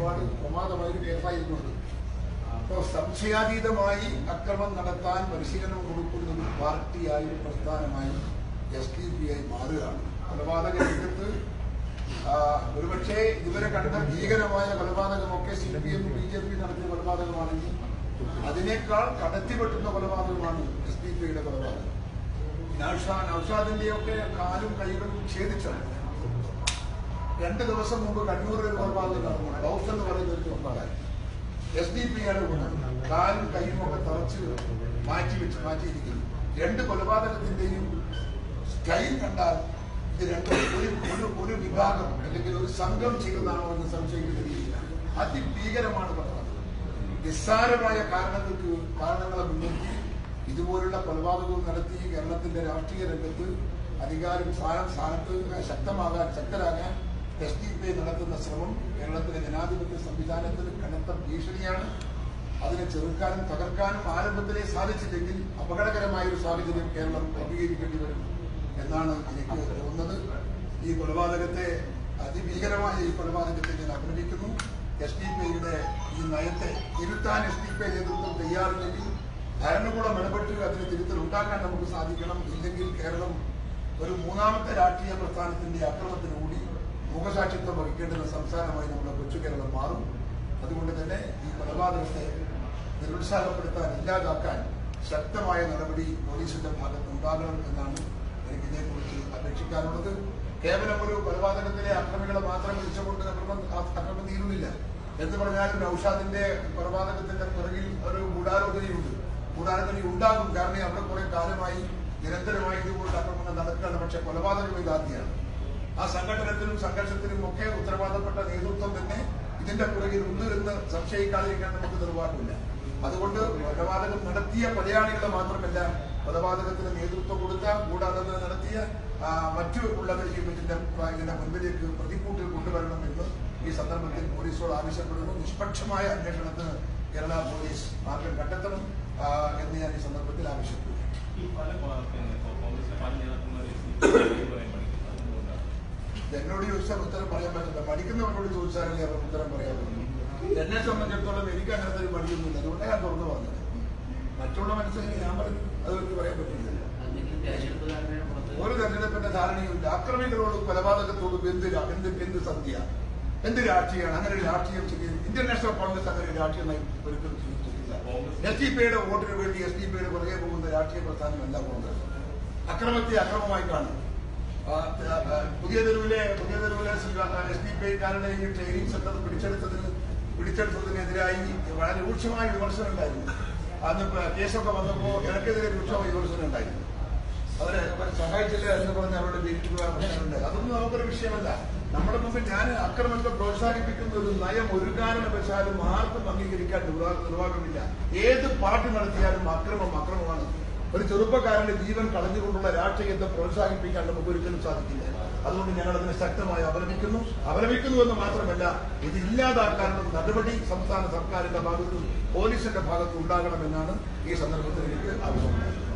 ഒരുപാട് പ്രമാദമായ ഒരു കേസായിരുന്നത് അപ്പോൾ സംശയാതീതമായി അക്രമം നടത്താൻ പരിശീലനം കൊടുക്കുന്ന ഒരു പാർട്ടിയായി ഒരു പ്രസ്ഥാനമായി എസ് ഡി പി ആയി മാറുകയാണ് കൊലപാതക രംഗത്ത് ആ, ഒരുപക്ഷെ ഇതുവരെ കണ്ട ഭീകരമായ കൊലപാതകമൊക്കെ C P M B J P നടത്തിയ കൊലപാതകമാണെങ്കിൽ അതിനേക്കാൾ കടത്തിവെട്ടുന്ന കൊലപാതകമാണ് എസ് ഡി പിയുടെ കൊലപാതകം നൌഷാ നൌഷാദിന്റെയൊക്കെ കാലും കൈകളും ഛേദിച്ചാണ് രണ്ട് ദിവസം മുമ്പ് കണ്ണൂരിൽ ഒരു കൊലപാതകം നടന്നു ബൗസ് എന്ന് പറയുന്ന ഒരു കൊലപാതകം എസ് ഡി പി ആണ് കൊന്നത് കാലും കൈയും ഒക്കെ തറച്ച് മാറ്റി വെച്ച് മാറ്റിയിരിക്കുന്നു രണ്ട് കൊലപാതകത്തിന്റെയും സ്റ്റൈൽ കണ്ടാൽ ഇത് രണ്ടും ഒരു ഒരു ഒരു വിഭാഗം അല്ലെങ്കിൽ ഒരു സംഘം ചെയ്യുന്നതാണോ എന്ന് സംശയിക്കുന്നില്ല അതിഭീകരമാണ് കൊലപാതകം നിസ്സാരമായ കാരണങ്ങൾക്ക് കാരണങ്ങളെ മുൻനിർത്തി ഇതുപോലുള്ള കൊലപാതകവും നടത്തി കേരളത്തിന്റെ രാഷ്ട്രീയ രംഗത്ത് അധികാരം സ്ഥാനം സ്ഥാനത്ത് ശക്തമാകാൻ ശക്തരാകാൻ എസ് ഡി പി നടത്തുന്ന ശ്രമം കേരളത്തിലെ ജനാധിപത്യ സംവിധാനത്തിന് കനത്ത ഭീഷണിയാണ് അതിനെ ചെറുക്കാനും തകർക്കാനും ആരംഭത്തിലെ സാധിച്ചില്ലെങ്കിൽ അപകടകരമായ ഒരു സാഹചര്യം കേരളം അഭിമുഖീകരിക്കേണ്ടി വരും എന്നാണ് എനിക്ക് തോന്നുന്നത് ഈ കൊലപാതകത്തെ അതിഭീകരമായ ഈ കൊലപാതകത്തെ ഞാൻ അഭിനന്ദിക്കുന്നു എസ് ഡി പിയുടെ ഈ നയത്തെ തിരുത്താൻ എസ് ഡി പി നേതൃത്വം തയ്യാറില്ലെങ്കിൽ ഭരണകൂടം ഇടപെട്ട് അതിന് തിരുത്തൽ ഉണ്ടാക്കാൻ നമുക്ക് സാധിക്കണം ഇല്ലെങ്കിൽ കേരളം ഒരു മൂന്നാമത്തെ രാഷ്ട്രീയ പ്രസ്ഥാനത്തിന്റെ അക്രമത്തിന് കൂടി മുഖസാക്ഷിത്വം വഹിക്കേണ്ടുന്ന സംസ്ഥാനമായി നമ്മുടെ കൊച്ചു കേരളം മാറും അതുകൊണ്ട് തന്നെ ഈ കൊലപാതകത്തെ നിരുത്സാഹപ്പെടുത്താൻ ഇല്ലാതാക്കാൻ ശക്തമായ നടപടി പോലീസിന്റെ ഭാഗത്ത് ഉണ്ടാകണം എന്നാണ് എനിക്ക് ഇതേക്കുറിച്ച് അപേക്ഷിക്കാനുള്ളത് കേവലം ഒരു കൊലപാതകത്തിലെ അക്രമികളെ മാത്രം വിളിച്ചുകൊണ്ട് അക്രമം അക്രമം തീരുന്നില്ല എന്ന് പറഞ്ഞാലും നൌഷാദിന്റെ കൊലപാതകത്തിന്റെ പിറകിൽ ഒരു ഗൂഢാലോചനയുണ്ട് ഗൂഢാലോചന ഉണ്ടാകും കാരണം അവിടെ കുറെ കാലമായി നിരന്തരമായി ഇതുപോലുള്ള അക്രമങ്ങൾ നടക്കുകയാണ് പക്ഷെ കൊലപാതകം ഇതാദ്യമാണ് ആ സംഘടനത്തിനും സംഘർഷത്തിനും ഒക്കെ ഉത്തരവാദപ്പെട്ട നേതൃത്വം തന്നെ ഇതിന്റെ പുറകിൽ ഉണ്ട് എന്ന് സംശയിക്കാതിരിക്കാൻ നമുക്ക് നിർവാഹമില്ല അതുകൊണ്ട് കൊലപാതകം നടത്തിയ കൊലയാളികളെ മാത്രമല്ല കൊലപാതകത്തിന് നേതൃത്വം കൊടുത്ത കൂടാതെ നടത്തിയ ആ, മറ്റു ഉള്ളവരെയും ഇതിന്റെ ഇതിന്റെ മുൻപിലേക്ക് പ്രതിക്കൂട്ടിൽ കൊണ്ടുവരണം എന്ന് ഈ സന്ദർഭത്തിൽ പോലീസോട് ആവശ്യപ്പെടുന്നു നിഷ്പക്ഷമായ അന്വേഷണത്തിന് കേരള പോലീസ് മാർഗം കണ്ടെത്തണം ആ, എന്ന് ഞാൻ ഈ സന്ദർഭത്തിൽ ആവശ്യപ്പെടുന്നു ഈ പല പാ- പിന്നെ ഇപ്പോ കോൺഗ്രസിലെ പല നേതാക്കന്മാരും ഈ പറയാൻ പഠിക്കുന്നത് അതുകൊണ്ടാണ് എന്നോട് ചോദിച്ചാൽ ഉത്തരം പറയാൻ പറ്റില്ല പഠിക്കുന്നവരോട് ചോദിച്ചാലല്ലേ അവർ ഉത്തരം പറയാൻ പറ്റുള്ളൂ എന്നെ സംബന്ധിച്ചിടത്തോളം എനിക്ക് അങ്ങനത്തെ ഒരു മടിയൊന്നുമില്ല അതുകൊണ്ട് ഞാൻ തുറന്നു പറഞ്ഞത് മറ്റുള്ള മനസ്സിലേക്ക് ഞാൻ പറഞ്ഞു അത് എനിക്ക് പറയാൻ പറ്റില്ല എന്തെങ്കിലും തെരഞ്ഞെടുപ്പ് ധാരണയാണ് പുറത്ത് ഒരു തെരഞ്ഞെടുപ്പിന്റെ ധാരണയുമില്ല അക്രമികളോട് കൊലപാതകത്തോടും എന്ത് രാ- എന്ത് എന്ത് സന്ധ്യ എന്ത് രാഷ്ട്രീയമാണ് അങ്ങനെ ഒരു രാഷ്ട്രീയം ചെയ്യുന്നത് ഇന്ത്യൻ നാഷണൽ കോൺഗ്രസ് അങ്ങനെ ഒരു രാഷ്ട്രീയം നയം ഒരിക്കലും ചെയ്തിട്ടില്ല എസ് ഡി പിയുടെ വോട്ടിന് വേണ്ടി എസ് ഡി പിയുടെ പുറകെ പോകുന്ന രാഷ്ട്രീയ പ്രസ്ഥാനമല്ല കോൺഗ്രസ് അക്രമത്തെ അക്രമമായി കാണും ആ, ആ, പുതിയ തെരുവിലെ പുതിയ തെരുവിലെ എസ് ഡി പി കാരുടെ ഈ ട്രെയിനിങ് സെന്റർ പിടിച്ചെടുത്തതിന് പിടിച്ചെടുത്തതിനെതിരായി വളരെ രൂക്ഷമായ വിമർശനം ഉണ്ടായിരുന്നു അന്ന് ഇപ്പൊ കേസൊക്കെ വന്നപ്പോ എനിക്കെതിരെ രൂക്ഷമായ വിമർശനം ഉണ്ടായിരുന്നു അവരെ അവരെ സഹായിച്ചില്ല എന്ന് പറഞ്ഞ് അവരുടെ ജയിക്കുക പ്രശ്നമുണ്ട് അതൊന്നും നമുക്കൊരു വിഷയമല്ല നമ്മുടെ മുമ്പിൽ ഞാൻ അക്രമത്തെ പ്രോത്സാഹിപ്പിക്കുന്ന ഒരു നയം ഒരു കാരണവശാലും ആർക്കും അംഗീകരിക്കാൻ നിർവാ- നിർവാഹമില്ല ഏത് പാർട്ടി നടത്തിയാലും അക്രമം അക്രമമാണ് ഒരു ചെറുപ്പക്കാരന്റെ ജീവൻ കളഞ്ഞുകൊണ്ടുള്ള രാഷ്ട്രീയത്തെ പ്രോത്സാഹിപ്പിക്കാൻ നമുക്ക് ഒരിക്കലും സാധിക്കില്ല അതുകൊണ്ട് ഞങ്ങൾ അതിനെ ശക്തമായി അപലപിക്കുന്നു അപലപിക്കുന്നു എന്ന് മാത്രമല്ല ഇത് ഇല്ലാതാക്കാനുള്ള നടപടി സംസ്ഥാന സർക്കാരിന്റെ ഭാഗത്തും പോലീസിന്റെ ഭാഗത്തും ഉണ്ടാകണമെന്നാണ് ഈ സന്ദർഭത്തിൽ എനിക്ക് ആവശ്യമുള്ളത്